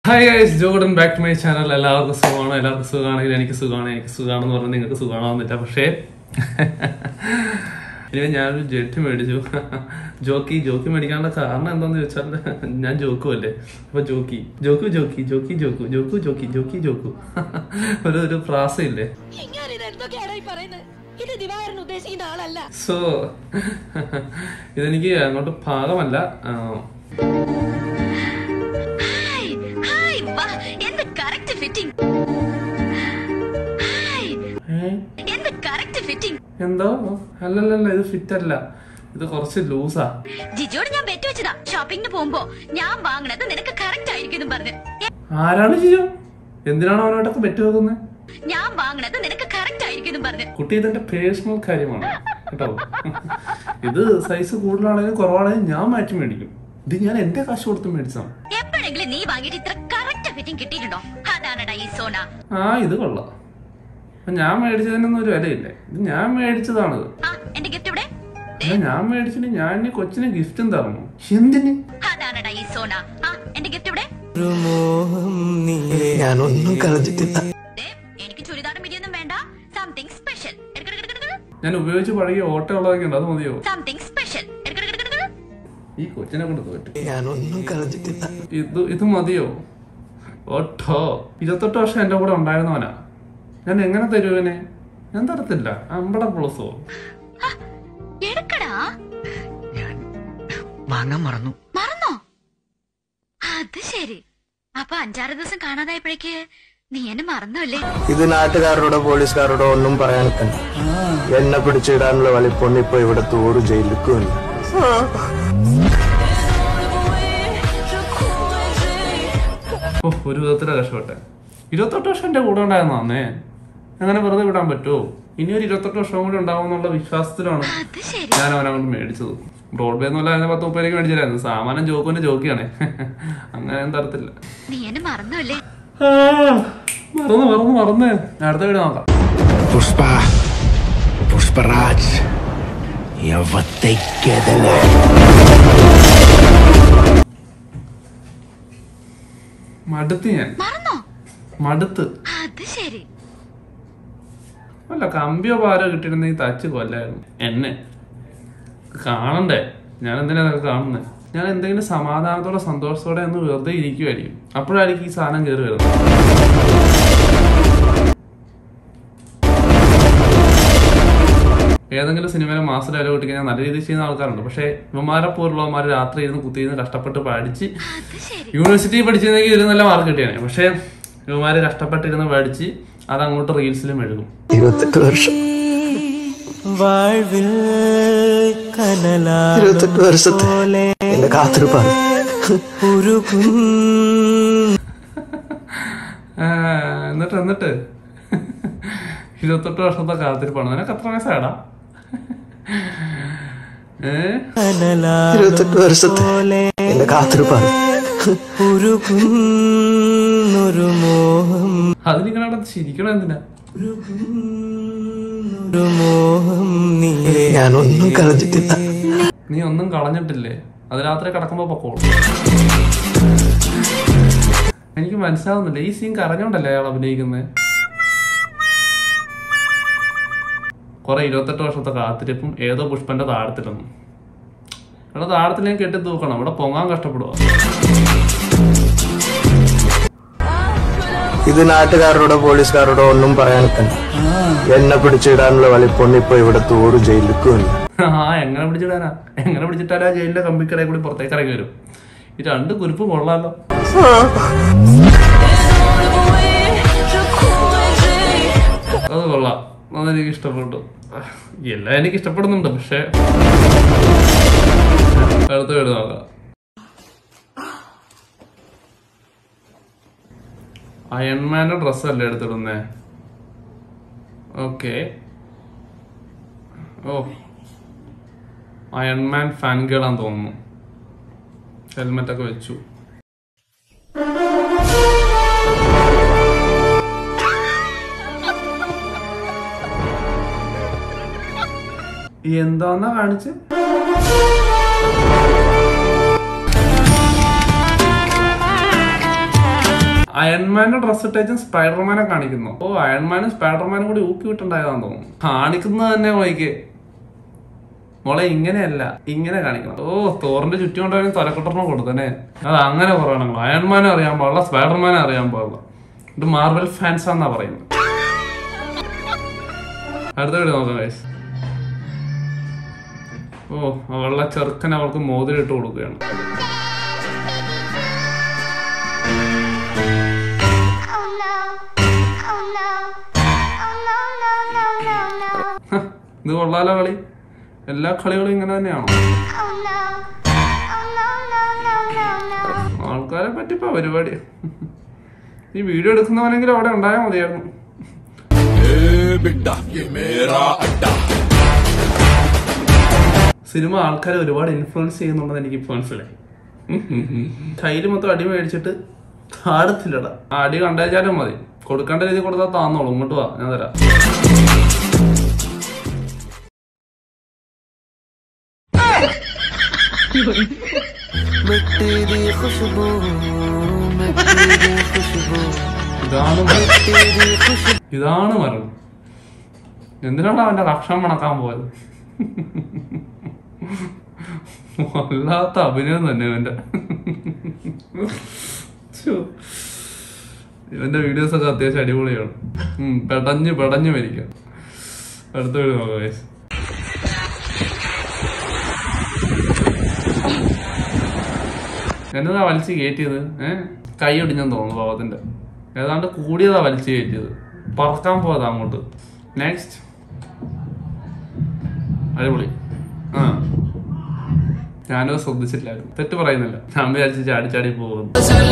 Hi guys Jordan back to my channel എല്ലാവർക്കും സുഖമാണ് എല്ലാവർക്കും സുഖമാണെങ്കിൽ എനിക്ക് സുഖമാണ് എനിക്ക് സുഖമാണെന്ന് പറഞ്ഞാൽ നിങ്ങൾക്ക് സുഖമാണെന്നില്ല പക്ഷേ ഇനി ഞാനൊരു ജെറ്റ് മേടിച്ചു ജോക്കി ജോക്കി മേടിക്കാനുള്ള കാരണം എന്താന്ന് ചോദിച്ചാൽ ഞാൻ ജോക്കുമല്ലേ അപ്പൊ ജോക്കി ജോക്കു ജോക്കി ജോക്കി ജോക്കു ജോക്കു ജോക്കി ജോക്കി ജോക്കു ഒരു ഒരു പ്രാസയില്ലേ ഇങ്ങനെ എന്തൊക്കെയാണ് ഈ പറയുന്നത് ഇത് ദിവാകരൻ ഉദ്ദേശിക്കുന്ന ആളല്ല സോ ഇതെനിക്ക് അങ്ങോട്ട് പാകമല്ല ആ, ഹായ് ഹായ് വാ എന്ത് കറക്റ്റ് ഫിറ്റിംഗ് ഹായ് ഏ? എന്ത് കറക്റ്റ് ഫിറ്റിംഗ് എന്തോ അല്ലല്ലല്ല ഇത് ഫിറ്റ് അല്ല ഇത് കുറച്ച് ലൂസാ ജിജോട് ഞാൻ ബെറ്റ് വെച്ചതാ ഷോപ്പിങ്ങിന് പോകുമ്പോ ഞാൻ വാങ്ങണത് നിനക്ക് കറക്റ്റ് ആയിരിക്കും പറഞ്ഞ് ആരാണ് ജിജോ എന്തിനാണ് അവനോട്ടൊക്കെ ബെറ്റ് വെക്കുന്നത് ഞാൻ വാങ്ങണത് നിനക്ക് കറക്റ്റ് ആയിരിക്കും പറഞ്ഞ് കുട്ടി ഇതെന്റെ പേഴ്സണൽ കാര്യമാണ് കേട്ടോ ഇത് സൈസ് കൂടുതലാണെങ്കിലും കുറവാണെങ്കിലും ഞാൻ മാറ്റി മേടിക്കും ഇത് ഞാൻ എന്റെ കാശ് കൊടുത്ത് മേടിച്ചാണ് എപ്പോഴെങ്കിലും നീ വാങ്ങിയിട്ട് ഇത്ര കറക്റ്റ് ഫിറ്റിംഗ് കിട്ടിയിട്ടുണ്ടോ അതാണടാ ഈ സോന ആ ഇത് കൊള്ളാം അപ്പൊ ഞാൻ മേടിച്ചതിനൊന്നും ഒരു വിലയില്ലേ ഇത് ഞാൻ മേടിച്ചതാണ് ആ എന്റെ ഗിഫ്റ്റ് ഇവിടെ അല്ല, ഞാൻ മേടിച്ചിട്ട് ഞാൻ ഇനി കൊച്ചിന് ഗിഫ്റ്റും തരണോ എന്തിന് അതാണടാ ഈ സോന ആ എന്റെ ഗിഫ്റ്റ് ഇവിടെ ഞാനൊന്നും കളഞ്ഞിട്ടില്ല ദേ, എനിക്ക് ചുരിദാറും മിരിയൊന്നും വേണ്ട സംതിങ് സ്പെഷ്യൽ ഞാൻ ഉപയോഗിച്ച് പഴകിയ ഓട്ടം ഉള്ളതൊക്കെ ഉണ്ട് അത് മതിയോ സംതിങ് സ്പെഷ്യൽ ഈ കൊച്ചിനെ കൊണ്ട് തോറ്റു ഞാനൊന്നും കളഞ്ഞിട്ടില്ല ഇത് ഇത് മതിയോ ഓട്ടോ ഇരുപത്തെട്ട് വർഷം എന്റെ കൂടെ ഉണ്ടായിരുന്നവനാ ഞാൻ എങ്ങനെ തരുവനെ ഞാൻ തരത്തില്ല അമ്പട പ്ലസോ എടുക്കടാ ഞാൻ വാങ്ങാൻ മറന്നു മറന്നോ അത് ശരി അപ്പൊ അഞ്ചാറ് ദിവസം കാണാതായപ്പോഴേക്ക് നീ എന്നെ മറന്നല്ലേ ഇത് നാട്ടുകാരോടോ പോലീസുകാരോടോ ഒന്നും പറയാൻ നിൽക്കണ്ട എന്നെ പിടിച്ചിടാനുള്ള വലിപ്പൊണ്ണിപ്പോ ഇവിടെ തോറ് ജയിലിക്കുണ്ട് ഓ ഒരു വിധത്തിലെ രക്ഷപ്പെട്ടെ ഇരുപത്തെട്ട് വർഷം എന്റെ കൂടെ ഉണ്ടായിരുന്നു അന്നേ അങ്ങനെ വെറുതെ വിടാൻ പറ്റുമോ ഇനി ഒരു ഇരുപത്തെട്ട് വർഷം കൂടി ഉണ്ടാവും എന്നുള്ള വിശ്വാസത്തിലാണ് അത് ശരി ഞാൻ അവനെ കൊണ്ട് മേടിച്ചത് ബ്രോഡ്വേ എന്നല്ല അതിന് പത്ത് മുപ്പതിലേക്ക് മേടിച്ചില്ലായിരുന്നു സാമാനം ജോക്കുവിന്റെ ജോക്കിയാണേ അങ്ങനെ ഞാൻ തരത്തില്ല നീ എന്നെ മറന്നല്ലേ ആ, മറന്നു മറന്നു മറന്ന് അടുത്ത വീട് നോക്കാം പുഷ്പ പുഷ്പരാജ് യവത്തേക്കെതിരെ മടുത്ത് ഞാൻ മറന്നോ മടുത്ത് അത് ശരി അല്ല കമ്പിയോ പാരോ കിട്ടിയിരുന്നെങ്കിൽ തച്ച് കൊല്ലായിരുന്നു എന്നെ കാണണ്ടേ ഞാൻ എന്തിനാ അതൊക്കെ കാണുന്നത് ഞാൻ എന്തെങ്കിലും സമാധാനത്തോടെ സന്തോഷത്തോടെ ഒന്ന് വെറുതെ ഇരിക്കുമായിരിക്കും അപ്പോഴായിരിക്കും ഈ സാധനം കയറി വരുന്നത് ഏതെങ്കിലും സിനിമയിലെ മാസ ഡയലോഗ് കിട്ടിക്കഴിഞ്ഞാൽ നല്ല രീതിയിൽ ചെയ്യുന്ന ആൾക്കാരുണ്ട് പക്ഷേ ഇവന്മാരെ പോലുള്ളവന്മാർ രാത്രി ഇരുന്ന് കുത്തിയിരുന്ന് കഷ്ടപ്പെട്ട് പഠിച്ച് അത് ശരി യൂണിവേഴ്സിറ്റി പഠിച്ചിരുന്നെങ്കിൽ ഇത് നല്ല മാർക്ക് കിട്ടിയാണ് പക്ഷേ ഇവന്മാര് കഷ്ടപ്പെട്ടിരുന്ന് പഠിച്ച് അത് അങ്ങോട്ട് റീൽസിലും എഴുതും ഇരുപത്തെട്ട് വർഷം வாழ்வில் கனலாடும் ഇരുപത്തെട്ട് വർഷത്തെ എന്റെ കാത്തിരിപ്പാണ് ഉരുകും ആ, എന്നിട്ട് എന്നിട്ട് ഇരുപത്തെട്ട് വർഷത്തെ കാത്തിരിപ്പാണ് നിനക്ക് എത്ര വയസ്സാടാ ഏ കനലാടും ഇരുപത്തെട്ട് വർഷത്തെ എന്റെ കാത്തിരിപ്പാണ് ഉരുകും ഒരു മോഹം അതിനിങ്ങനെ അവിടെ ചിരിക്കണം എന്തിനാ ഒരു മോഹം നീ ഞാനൊന്നും കളഞ്ഞിട്ടില്ല നീ ഒന്നും കളഞ്ഞിട്ടില്ലേ അത് രാത്രി കിടക്കുമ്പോ പൊക്കോളൂ എനിക്ക് മനസ്സിലാവുന്നില്ല ഈ സീൻ കരഞ്ഞോണ്ടല്ലേ അയാൾ അഭിനയിക്കുന്നത് കുറെ ഇരുപത്തെട്ട് വർഷത്തെ കാത്തിരിപ്പും ഏതോ പുഷ്പന്റെ താഴത്തിലൊന്നും ഇവിടെ താഴത്തിലേക്ക് കെട്ടി തൂക്കണം ഇവിടെ പൊങ്ങാൻ കഷ്ടപ്പെടുക ഇത് നാട്ടുകാരോടോ പോലീസുകാരോടോ ഒന്നും പറയാൻ നിൽക്കണ്ട എന്നെ പിടിച്ചിടാനുള്ള വലിപ്പൊണ്ണിപ്പോ ഇവിടെ തോറ് ജയിലിക്കുണ്ട് ആ എങ്ങനെ പിടിച്ചിടാനാ എങ്ങനെ പിടിച്ചിട്ടാലാ ജയിലിന്റെ കമ്പിക്കടയിൽ കൂടി പുറത്തേക്ക് ഇറങ്ങി വരും ഈ രണ്ട് കുരുപ്പ് കൊള്ളാലോ അത് കൊള്ളാം അത് എനിക്ക് ഇഷ്ടപ്പെട്ടു എല്ലാം എനിക്ക് ഇഷ്ടപ്പെടുന്നുണ്ട് പക്ഷെ അടുത്ത വീട് നോക്കാം അയൺമാന്റെ ഡ്രസ്സല്ലേ എടുത്തിടുന്നേ ഓക്കെ ഓ അയൺമാൻ ഫാൻ ഗേളാന്ന് തോന്നുന്നു ഹെൽമെറ്റ് ഒക്കെ വെച്ചു എന്താന്നാ കാണിച്ച് അയൺമാന്റെ ഡ്രസ് ഇട്ടേച്ചും സ്പൈഡർമാനെ കാണിക്കുന്നു ഓ അയൺമാനും സ്പൈഡർമാനും കൂടി ഊക്കി വിട്ടുണ്ടായതാന്ന് തോന്നുന്നു കാണിക്കുന്നത് തന്നെ വൈകി മോളെ ഇങ്ങനെയല്ല ഇങ്ങനെ കാണിക്കണം ഓ തോറിന്റെ ചുറ്റും കൊണ്ടായിരുന്നു തലക്കെട്ടറിന് കൊടുത്തന്നെ അത് അങ്ങനെ പറയണം അയൺമാനെ അറിയാൻ പാടില്ല സ്പൈഡർമാനെ അറിയാൻ പാടില്ല ഇത് മാർവൽ ഫാൻസ് ആന്നാ പറയുന്നത് അടുത്ത വീട് നോക്കാം guys. ഓ അവളുടെ ചെറുക്കൻ അവൾക്ക് മോതിരിട്ട് കൊടുക്കുകയാണ് ഹ, ഇത് കൊള്ളാലോ കളി എല്ലാ കളികളും ഇങ്ങനെ തന്നെയാണോ ആൾക്കാരെ പറ്റിപ്പോ പരിപാടി ഈ വീഡിയോ എടുക്കുന്നവനെങ്കിലും അവിടെ ഉണ്ടായാൽ മതിയായിരുന്നു സിനിമ ആൾക്കാരെ ഒരുപാട് ഇൻഫ്ലുവൻസ് ചെയ്യുന്നുണ്ടെന്ന് എനിക്ക് ഇപ്പൊ മനസ്സിലായി കയ്യിൽ മൊത്തം അടി മേടിച്ചിട്ട് താടത്തില്ലടാ ആ അടി കണ്ടേച്ചാലും മതി കൊടുക്കേണ്ട രീതി കൊടുത്താൽ താന്നോളൂ ഇങ്ങോട്ട് വാ ഞാൻ തരാം मैं तेरी खुशबू मैं तेरी खुशबू ഇതാണ് മരം. तेरी खुशबू ഇതാണ് മരം എന്തിനാണ് അവന്റെ കക്ഷം മണക്കാൻ പോയത് വല്ലാത്ത അഭിനയം തന്നെ ഇവന്റെ ഛോ. ഇവന്റെ വീഡിയോസ് ഒക്കെ അത്യാവശ്യം അടിപൊളിയാണ് ഉം, പെടഞ്ഞ് പെടഞ്ഞ് മരിക്കാം അടുത്ത വീഡിയോ നോക്കാം guys. എന്നതാ വലിച്ച് കയറ്റിയത് ഏഹ് കൈ ഒടിഞ്ഞെന്ന് തോന്നുന്നു പാവത്തിന്റെ ഏതാണ്ട് കൂടിയതാ വലിച്ച് കയറ്റിയത് പറക്കാൻ പോയതാ അങ്ങോട്ട് നെക്സ്റ്റ് അടിപൊളി ആ ഞാനോ ശ്രദ്ധിച്ചില്ലായിരുന്നു തെറ്റ് പറയുന്നില്ല ഞാൻ വിചാരിച്ച് ചാടി ചാടി പോകുന്നു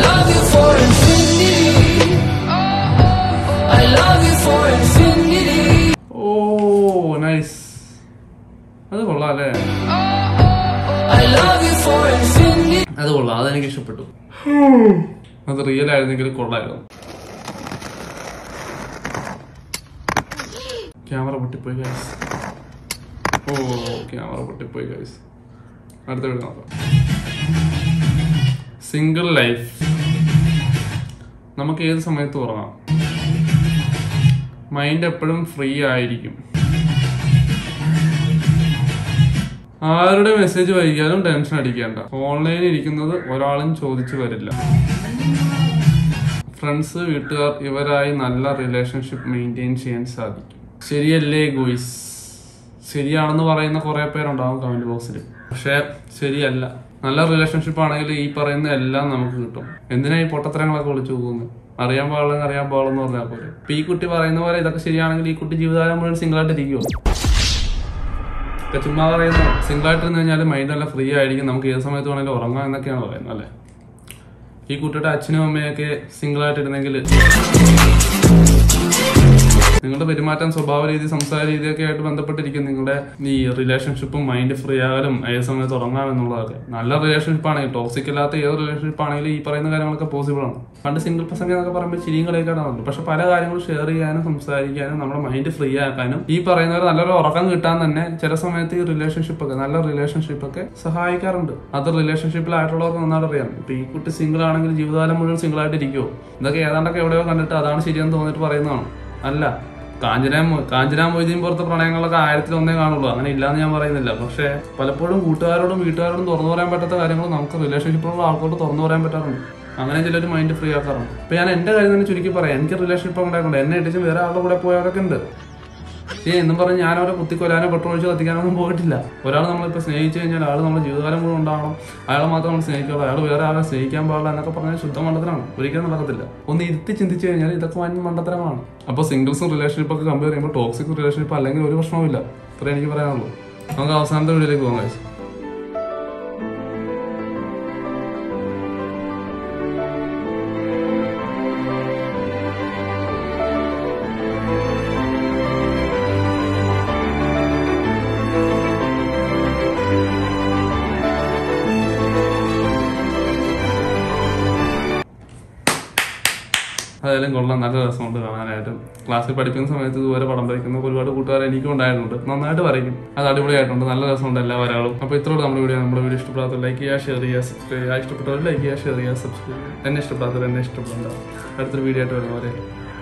ഓ നൈസ് അത് കൊള്ളാം അല്ലേ അത് കൊള്ളാം അതെനിക്ക് ഇഷ്ടപ്പെട്ടു അത് റിയൽ ആയിരുന്നെങ്കിൽ കൊള്ളായിരുന്നു ക്യാമറ പൊട്ടിപ്പോയി ഗൈസ് ഓ ക്യാമറ പൊട്ടിപ്പോയി ഗൈസ് അടുത്ത വീട് നോക്കാം സിംഗിൾ ലൈഫ് നമുക്ക് ഏത് സമയത്ത് ഉറങ്ങാം മൈൻഡ് എപ്പോഴും ഫ്രീ ആയിരിക്കും ആരുടെ മെസ്സേജ് വൈകിയാലും ടെൻഷൻ അടിക്കേണ്ട ഓൺലൈനിൽ ഇരിക്കുന്നത് ഒരാളും ചോദിച്ചു വരില്ല ഫ്രണ്ട്സ് വീട്ടുകാർ ഇവരായി നല്ല റിലേഷൻഷിപ്പ് മെയിൻറ്റെയിൻ ചെയ്യാൻ സാധിക്കും ശരിയല്ലേ ഗോയ്സ് ശരിയാണെന്ന് പറയുന്ന കുറെ പേരുണ്ടാവും കമന്റ് ബോക്സിൽ പക്ഷെ ശരിയല്ല നല്ല റിലേഷൻഷിപ്പ് ആണെങ്കിൽ ഈ പറയുന്ന എല്ലാം നമുക്ക് കിട്ടും എന്തിനാ ഈ പൊട്ടത്തരങ്ങളൊക്കെ വിളിച്ചു പോകുന്നത് അറിയാൻ പാടില്ല അറിയാൻ പാടില്ലെന്ന് പറഞ്ഞാൽ പോലെ ഇപ്പൊ ഈ കുട്ടി പറയുന്ന പോലെ ഇതൊക്കെ ശരിയാണെങ്കിൽ ഈ കുട്ടി ജീവിതകാലം മുഴുവൻ സിംഗിൾ ആയിട്ട് ഇരിക്കുമോ ഇപ്പൊ ചുമ്മാ പറയുന്നു സിംഗിൾ ആയിട്ട് ഇരുന്ന് കഴിഞ്ഞാൽ മൈൻഡ് നല്ല ഫ്രീ ആയിരിക്കും നമുക്ക് ഏത് സമയത്ത് വേണമെങ്കിലും ഉറങ്ങാം എന്നൊക്കെയാണ് പറയുന്നത് അല്ലേ ഈ കുട്ടിയുടെ അച്ഛനും അമ്മയൊക്കെ സിംഗിൾ ആയിട്ട് ഇരുന്നെങ്കിൽ നിങ്ങളുടെ പെരുമാറ്റം സ്വഭാവ രീതി സംസാര രീതിയൊക്കെ ആയിട്ട് ബന്ധപ്പെട്ടിരിക്കും നിങ്ങളുടെ ഈ റിലേഷൻഷിപ്പും മൈൻഡ് ഫ്രീ ആകലും ഏത് സമയത്ത് ഉറങ്ങാം എന്നുള്ളതൊക്കെ നല്ല റിലേഷൻഷിപ്പ് ആണെങ്കിൽ ടോക്സിക് അല്ലാത്ത ഏത് റിലേഷൻഷിപ്പ് ആണെങ്കിലും ഈ പറയുന്ന കാര്യങ്ങളൊക്കെ പോസിബിൾ ആണ് പണ്ട് സിംഗിൾ പ്രസംഗം എന്നൊക്കെ പറയുമ്പോൾ ചിരിയും കളിയൊക്കെ നടന്നു പക്ഷെ പല കാര്യങ്ങളും ഷെയർ ചെയ്യാനും സംസാരിക്കാനും നമ്മുടെ മൈൻഡ് ഫ്രീ ആക്കാനും ഈ പറയുന്നവർ നല്ലൊരു ഉറക്കം കിട്ടാൻ തന്നെ ചില സമയത്ത് ഈ റിലേഷൻഷിപ്പ് ഒക്കെ നല്ല റിലേഷൻഷിപ്പ് ഒക്കെ സഹായിക്കാറുണ്ട് അത് റിലേഷൻഷിപ്പിലായിട്ടുള്ളവർക്ക് നന്നായിട്ട് അറിയാം ഇപ്പൊ ഈ കുട്ടി സിംഗിൾ ആണെങ്കിൽ ജീവിതകാലം മുഴുവൻ സിംഗിൾ ആയിട്ട് ഇരിക്കുമോ ഇതൊക്കെ ഏതാണ്ടൊക്കെ എവിടെയോ കണ്ടിട്ട് അതാണ് ശരിയെന്ന് തോന്നിയിട്ട് പറയുന്നതാണ് അല്ല കാഞ്ചന കാഞ്ചന മൊയ്തീൻ പുറത്തെ പ്രണയങ്ങളൊക്കെ ആയിരത്തിൽ ഒന്നേ കാണുള്ളൂ അങ്ങനെ ഇല്ലാന്ന് ഞാൻ പറയുന്നില്ല പക്ഷെ പലപ്പോഴും കൂട്ടുകാരോടും വീട്ടുകാരോടും തുറന്നു പറയാൻ പറ്റാത്ത കാര്യങ്ങൾ നമുക്ക് റിലേഷൻഷിപ്പിലുള്ള ആൾക്കോട്ട് തുറന്നു പറയാൻ പറ്റാറുണ്ട് അങ്ങനെ ചിലർ മൈൻഡ് ഫ്രീ ആക്കാറുണ്ട് ഇപ്പൊ ഞാൻ എന്റെ കാര്യം തന്നെ ചുരുക്കി പറയാം എനിക്ക് റിലേഷൻഷിപ്പ് ഉണ്ടായിട്ടുണ്ട് എന്നെ ഇട്ടിച്ച് വേറെ ആളുടെ കൂടെ പോയവരൊക്കെ ഉണ്ട് ഏ എന്നും പറഞ്ഞ് ഞാൻ അവരെ കുത്തിക്കൊല്ലാനോ പെട്രോൾ ഒഴിച്ച് കത്തിക്കാനൊന്നും പോയിട്ടില്ല ഒരാൾ നമ്മളിപ്പോൾ സ്നേഹിച്ചു കഴിഞ്ഞാൽ ആൾ നമ്മുടെ ജീവിതകാലം മുഴുവൻ ഉണ്ടാവണം അയാളെ മാത്രം നമ്മൾ സ്നേഹിക്കുള്ളൂ അയാൾ വേറെ ആളെ സ്നേഹിക്കാൻ പാടില്ല എന്നൊക്കെ പറഞ്ഞാൽ ശുദ്ധ മണ്ടത്തരമാണ് ഒരിക്കലും നടക്കത്തില്ല ഒന്ന് ഇരുത്തി ചിന്തിച്ചു കഴിഞ്ഞാൽ ഇതൊക്കെ വൻ മണ്ടത്തരമാണ് അപ്പോൾ സിംഗിൾസും റിലേഷൻഷിപ്പ് ഒക്കെ കമ്പയർ ചെയ്യുമ്പോൾ ടോക്സിക് റിലേഷൻഷിപ്പ് അല്ലെങ്കിൽ ഒരു പ്രശ്നവുമില്ല ഇത്ര എനിക്ക് പറയാനുള്ളൂ നമുക്ക് അവസാനത്തെ വീഡിയോയിലേക്ക് പോകാം guys. അതായാലും കൊള്ളാം നല്ല രസമുണ്ട് കാണാനായിട്ട് ക്ലാസ്സിൽ പഠിക്കുന്ന സമയത്ത് ഇതുപോലെ പടം വരയ്ക്കുന്ന ഒരുപാട് കൂട്ടുകാർ എനിക്കും ഉണ്ടായിട്ടുണ്ട് നന്നായിട്ട് വരയ്ക്കും അത് അടിപൊളിയായിട്ടുണ്ട് നല്ല രസമുണ്ട് എല്ലാ ഒരാളും അപ്പോൾ ഇത്രയോട് നമ്മുടെ വീഡിയോ നമ്മുടെ വീഡിയോ ഇഷ്ടപ്പെടാത്ത ലൈക്ക് ചെയ്യുക ഷെയർ ചെയ്യുക സബ്സ്ക്രൈബ് ചെയ്യുക ഇഷ്ടപ്പെട്ടവർ ലൈക്ക് ചെയ്യുക ഷെയർ ചെയ്യുക സബ്സ്ക്രൈബ് ചെയ്യുക എന്നെ ഇഷ്ടപ്പെടാത്തവർ എന്നെ ഇഷ്ടപ്പെടണ്ട അടുത്തൊരു വീഡിയോ ആയിട്ട് വരുന്നവരെ